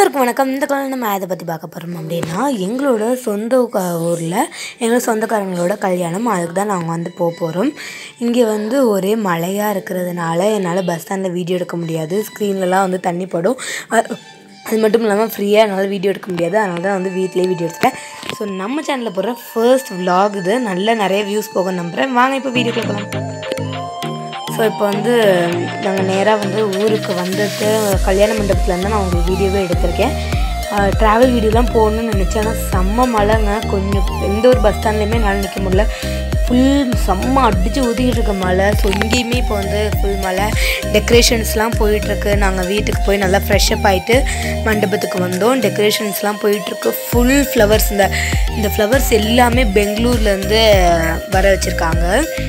அனைவருக்கும் வணக்கம் இந்த காலம் நம்ம எதை பற்றி பார்க்க போகிறோம் அப்படின்னா எங்களோட சொந்த க- ஊரில் எங்களோட சொந்தக்காரங்களோட கல்யாணம் அதுக்கு தான் நாங்கள் வந்து போக போகிறோம் இங்கே வந்து ஒரே மழையாக இருக்கிறதுனால என்னால் பஸ் ஸ்டாண்டில் வீடியோ எடுக்க முடியாது ஸ்க்ரீன்லலாம் வந்து தண்ணி படும் அ- அது மட்டும் இல்லாமல் ஃப்ரீயாக என்னால் வீடியோ எடுக்க முடியாது அதனால தான் வந்து வீட்டிலேயே வீடியோ எடுத்துட்டேன் ஸோ நம்ம சேனலில் போடுற ஃபர்ஸ்ட் vlog இது நல்ல நிறைய வியூஸ் போக நம்புகிறேன் வாங்க இப்போ வீடியோ போகலாம் ஸோ இப்போ வந்து நாங்கள் நேராக வந்து ஊருக்கு வந்துட்டு கல்யாண மண்டபத்துலேருந்து நான் உங்களுக்கு வீடியோவே எடுத்திருக்கேன் ட்ராவல் வீடியோலாம் போகணும்னு நினச்சேன் ஆனால் செம்ம மழைங்க கொஞ்சம் எந்த ஒரு பஸ் ஸ்டாண்ட்லேயுமே என்னால் நிற்க முடியல ஃபுல் செம்ம அடித்து ஊற்றிக்கிட்டு இருக்க மழை ஸோ இங்கேயுமே இப்போ வந்து ஃபுல் மழை டெக்கரேஷன்ஸ்லாம் போயிட்டுருக்கு நாங்கள் வீட்டுக்கு போய் நல்லா ஃப்ரெஷ்அப் ஆகிட்டு மண்டபத்துக்கு வந்தோம் டெக்கரேஷன்ஸ்லாம் போயிட்டுருக்கு ஃபுல் ஃப்ளவர்ஸ் இந்த இந்த ஃப்ளவர்ஸ் எல்லாமே பெங்களூர்லேருந்து வர வச்சுருக்காங்க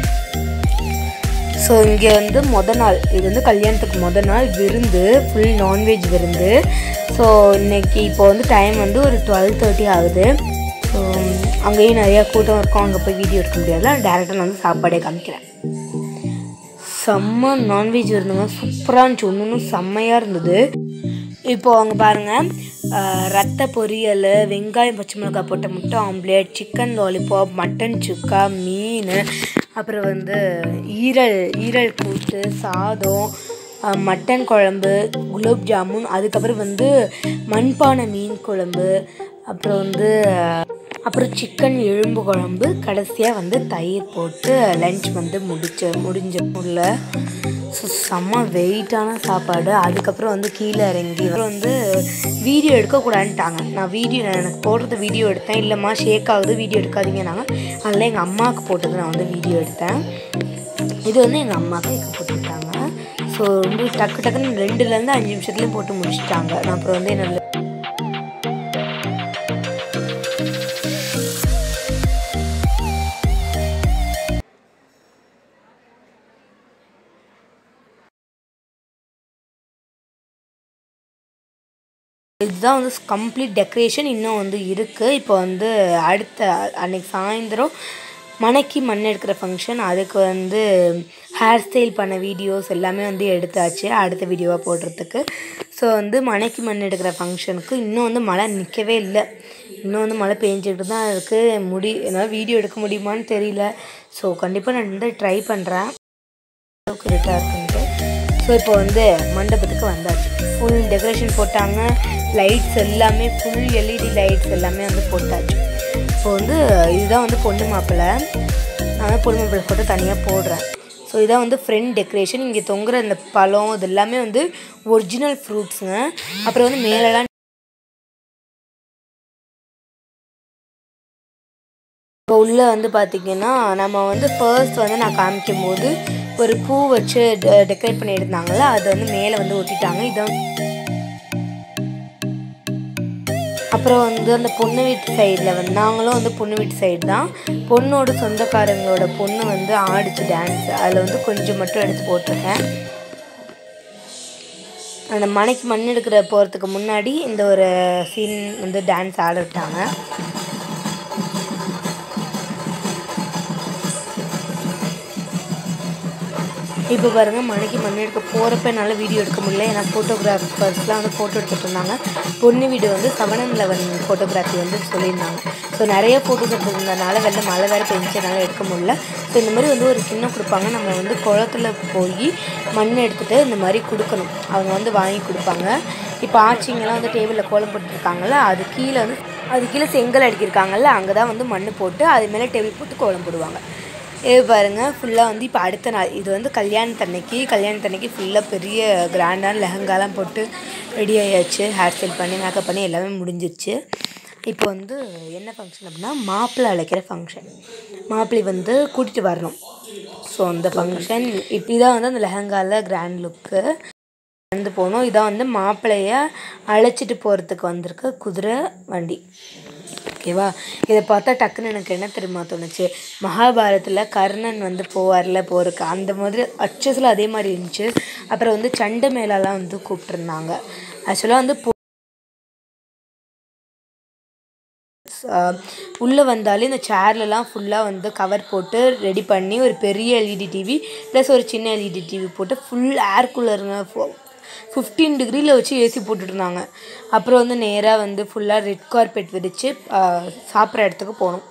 ஸோ இங்கே வந்து மொத நாள் இது வந்து கல்யாணத்துக்கு மொத நாள் விருந்து ஃபுல் நான்வெஜ் விருந்து ஸோ இன்னைக்கு இப்போ வந்து டைம் வந்து ஒரு டுவெல் தேர்ட்டி ஆகுது ஸோ அங்கேயும் நிறையா கூட்டம் இருக்கும் அங்கே போய் வீடியோ எடுக்க முடியாதுல டேரெக்டாக நான் வந்து சாப்பாடே காமிக்கிறேன் செம்ம நான்வெஜ் விருந்துங்க சூப்பராக இருந்துச்சு ஒன்று ஒன்றும் செம்மையாக இருந்தது இப்போ அவங்க பாருங்கள் ரத்த பொரியல் வெங்காயம் பச்சை மிளகாய் போட்ட முட்டை omelette chicken lollipop mutton chukka மீன் அப்புறம் வந்து ஈரல் ஈரல் கூட்டு சாதம் அஹ், மட்டன் குழம்பு குலோப் ஜாமுன் அதுக்கப்புறம் வந்து மண்பானை மீன் குழம்பு அப்புறம் வந்து அஹ், அப்புறம் சிக்கன் எலும்பு குழம்பு கடைசியாக வந்து தயிர் போட்டு லஞ்ச் வந்து முடிச்ச முடிஞ்ச உள்ள ஸோ செம்ம வெயிட்டான சாப்பாடு அதுக்கப்புறம் வந்து கீழே இறங்கி அப்புறம் வந்து வீடியோ எடுக்கக்கூடாதுன்ட்டாங்க நான் வீடியோ எனக்கு போடுறது வீடியோ எடுத்தேன் இல்லைம்மா ஷேக் ஆகுது வீடியோ எடுக்காதீங்கன்னாங்க அதில் எங்கள் அம்மாவுக்கு போட்டது நான் வந்து வீடியோ எடுத்தேன் இது வந்து எங்கள் அம்மாவுக்கு எங்கள் போட்டுக்கிட்டாங்க ஸோ ரொம்ப டக்கு டக்குன்னு ரெண்டுலேருந்து அஞ்சு நிமிஷத்துலேயும் போட்டு முடிச்சிட்டாங்க நான் அப்புறம் வந்து என்னோட இதுதான் வந்து கம்ப்ளீட் டெக்கரேஷன் இன்னும் வந்து இருக்குது இப்போ வந்து அடுத்த அன்னைக்கு சாயந்தரம் மணக்கி மண் எடுக்கிற ஃபங்க்ஷன் அதுக்கு வந்து ஹேர் ஸ்டைல் பண்ண வீடியோஸ் எல்லாமே வந்து எடுத்தாச்சு அடுத்த வீடியோவாக போடுறதுக்கு ஸோ வந்து மணக்கி மண் எடுக்கிற ஃபங்க்ஷனுக்கு இன்னும் வந்து மழை நிற்கவே இல்லை இன்னும் வந்து மழை பெஞ்சிக்கிட்டு தான் இருக்குது முடி என்னால் வீடியோ எடுக்க முடியுமான்னு தெரியல ஸோ கண்டிப்பாக நான் வந்து ட்ரை பண்ணுறேன் அளவுக்கு இருட்டாக இருக்குன்ட்டு ஸோ இப்போ வந்து மண்டபத்துக்கு வந்தாச்சு ஃபுல் டெக்கரேஷன் போட்டாங்க லைட்ஸ் எல்லாமே ஃபுல் எல்இடி லைட்ஸ் எல்லாமே வந்து போட்டாச்சு இப்போ வந்து இதுதான் வந்து பொண்ணு மாப்பிள்ளை நான் வந்து பொண்ணு மாப்பிள்ளை ஃபோட்டோ தனியாக போடுறேன் ஸோ இதான் வந்து ஃப்ரண்ட் டெக்கரேஷன் இங்கே தொங்குற இந்த பழம் இது எல்லாமே வந்து ஒரிஜினல் ஃப்ரூட்ஸுங்க அப்புறம் வந்து மேலெல்லாம் இப்போ உள்ளே வந்து பார்த்திங்கன்னா நம்ம வந்து ஃபர்ஸ்ட் வந்து நான் காமிக்கும் போது ஒரு பூ வச்சு டெக்கரேட் பண்ணியிருந்தாங்கல்ல அது வந்து மேலே வந்து ஒட்டிட்டாங்க இதான் அப்புறம் வந்து அந்த பொண்ணு வீட்டு சைடில் வந்து நாங்களும் வந்து பொண்ணு வீட்டு சைடு தான் பொண்ணோட சொந்தக்காரங்களோட பொண்ணு வந்து ஆடிச்சு டான்ஸ் அதில் வந்து கொஞ்சம் மட்டும் எடுத்து போட்டிருக்கேன் அந்த மனைக்கு மண் எடுக்கிற போகிறதுக்கு முன்னாடி இந்த ஒரு சீன் வந்து டான்ஸ் ஆட விட்டாங்க இப்போ பாருங்கள் மணிக்கு மண் எடுக்க போகிறப்ப என்னால் வீடியோ எடுக்க முடியல ஏன்னா ஃபோட்டோகிராஃபர்ஸ்லாம் வந்து ஃபோட்டோ எடுத்துகிட்டு இருந்தாங்க பொண்ணு வீடு வந்து செவன் அண்ட் லெவன் ஃபோட்டோகிராஃபி வந்து சொல்லியிருந்தாங்க ஸோ நிறைய ஃபோட்டோஸ் எடுத்ததுனால வெளில மழை வேறு பெஞ்சனால எடுக்க முடியல ஸோ இந்த மாதிரி வந்து ஒரு கிண்ணம் கொடுப்பாங்க நம்ம வந்து குளத்துல போய் மண் எடுத்துகிட்டு இந்த மாதிரி கொடுக்கணும் அவங்க வந்து வாங்கி கொடுப்பாங்க இப்போ ஆச்சிங்கெல்லாம் வந்து டேபிளில் கோலம் போட்டுருக்காங்கல்ல அது கீழே வந்து அது கீழே செங்கல் அடிக்கிருக்காங்கல்ல அங்கே தான் வந்து மண் போட்டு அது மேலே டேபிள் போட்டு கோலம் போடுவாங்க இது பாருங்கள் ஃபுல்லாக வந்து இப்போ அடுத்த நாள் இது வந்து கல்யாணத்தன்னைக்கு கல்யாணத்தன்னைக்கு ஃபுல்லாக பெரிய கிராண்டான லெஹங்காலாம் போட்டு ரெடி ஆயாச்சு ஹேர் ஸ்டைல் பண்ணி மேக்கப் பண்ணி எல்லாமே முடிஞ்சிருச்சு இப்போ வந்து என்ன ஃபங்க்ஷன் அப்படின்னா மாப்பிள்ளை அழைக்கிற ஃபங்க்ஷன் மாப்பிள்ளை வந்து கூட்டிகிட்டு வரணும் ஸோ அந்த ஃபங்க்ஷன் இப்போ இதான் வந்து அந்த லெஹங்காவில் கிராண்ட் லுக்கு நடந்து போகணும் இதான் வந்து மாப்பிள்ளைய அழைச்சிட்டு போகிறதுக்கு வந்திருக்க குதிரை வண்டி ஓகேவா இதை பார்த்தா டக்குன்னு எனக்கு என்ன தெரியுமா தோணுச்சு மகாபாரதத்தில் கர்ணன் வந்து போவார்ல போருக்கு அந்த மாதிரி அச்சஸில் அதே மாதிரி இருந்துச்சு அப்புறம் வந்து சண்டை மேலாலாம் வந்து கூப்பிட்டுருந்தாங்க ஆக்சுவலாக வந்து போ- உள்ளே வந்தாலே இந்த சேர்லலாம் ஃபுல்லாக வந்து கவர் போட்டு ரெடி பண்ணி ஒரு பெரிய எல்இடி டிவி ப்ளஸ் ஒரு சின்ன எல்இடி டிவி போட்டு ஃபுல் ஏர் கூலருங்க ஃபிஃப்டீன் டிகிரியில் வச்சு ஏசி போட்டுட்ருந்தாங்க அப்புறம் வந்து நேராக வந்து ஃபுல்லாக ரெட் கார்பெட் விரித்து சாப்பிட்ற இடத்துக்கு போனோம்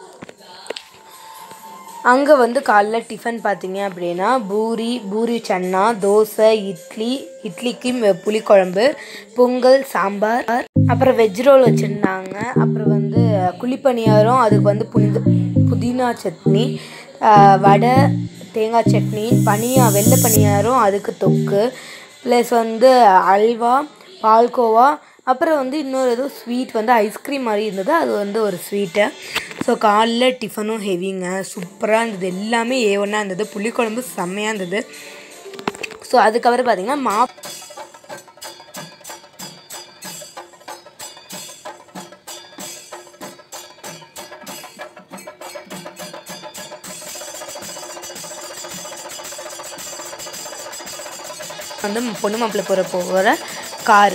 அங்கே வந்து காலைல டிஃபன் பார்த்தீங்க அப்படின்னா பூரி பூரி சன்னா தோசை இட்லி இட்லிக்கு ம- புளிக்குழம்பு பொங்கல் சாம்பார் அப்புறம் வெஜ் ரோல் வச்சுருந்தாங்க அப்புறம் வந்து குழிப்பணியாரம் அதுக்கு வந்து புனித புதினா சட்னி ஆஹ் வடை தேங்காய் சட்னி பனியா வெள்ளை பணியாரம் அதுக்கு தொக்கு ப்ளஸ் வந்து அல்வா பால்கோவா அப்புறம் வந்து இன்னொரு ஏதோ ஸ்வீட் வந்து ஐஸ்கிரீம் மாதிரி இருந்தது அது வந்து ஒரு ஸ்வீட்டு ஸோ காலைல டிஃபனும் ஹெவிங்க சூப்பராக இருந்தது எல்லாமே ஏ ஒன்றா இருந்தது புளிக்குழம்பு செம்மையாக இருந்தது ஸோ அதுக்கப்புறம் பார்த்தீங்கன்னா மா வந்து பொண்ணு மாப்பிள்ளை போகிற போகிற காரு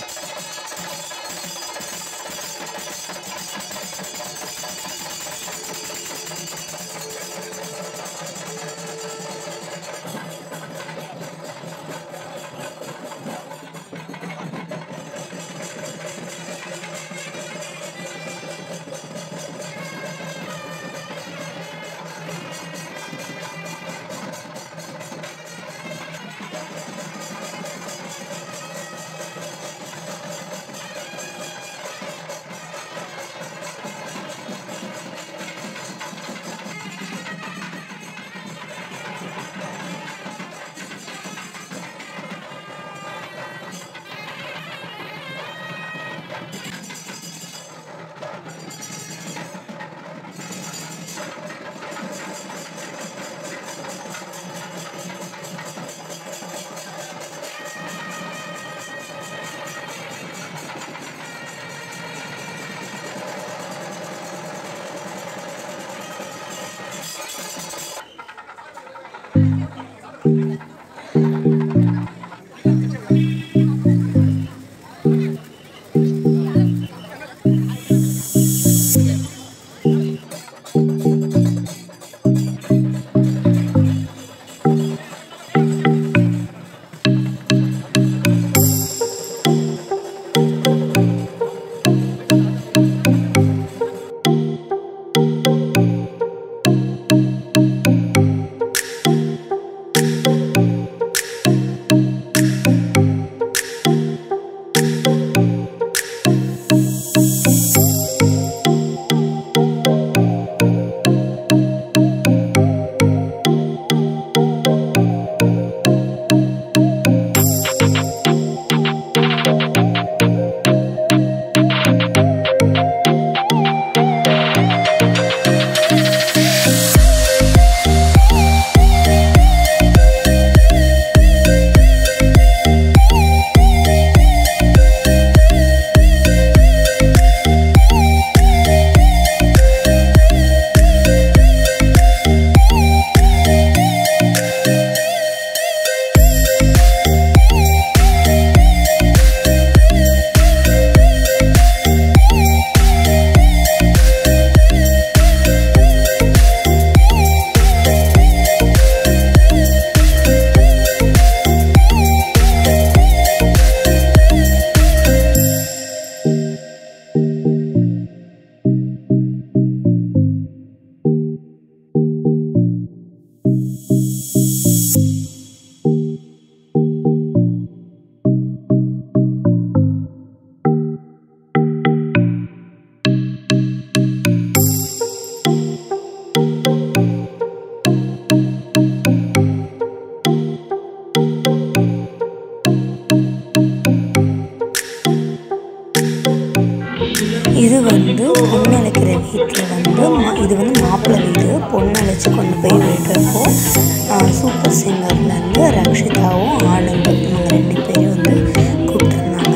இது வந்து பொண்ணு அழைக்கிற வீட்டில் வந்து மா- இது வந்து மாப்பிள்ளை வீடு பொண்ணு அழைச்சி கொண்டு போய் விடுறப்போ சூப்பர் சிங்கர்லேருந்து ரக்ஷிதாவும் ஆனந்தும் இவங்க ரெண்டு பேரும் வந்து கூப்பிட்டுருந்தாங்க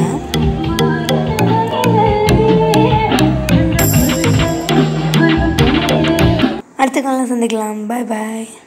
அடுத்த காலம் சந்திக்கலாம் பாய் பாய்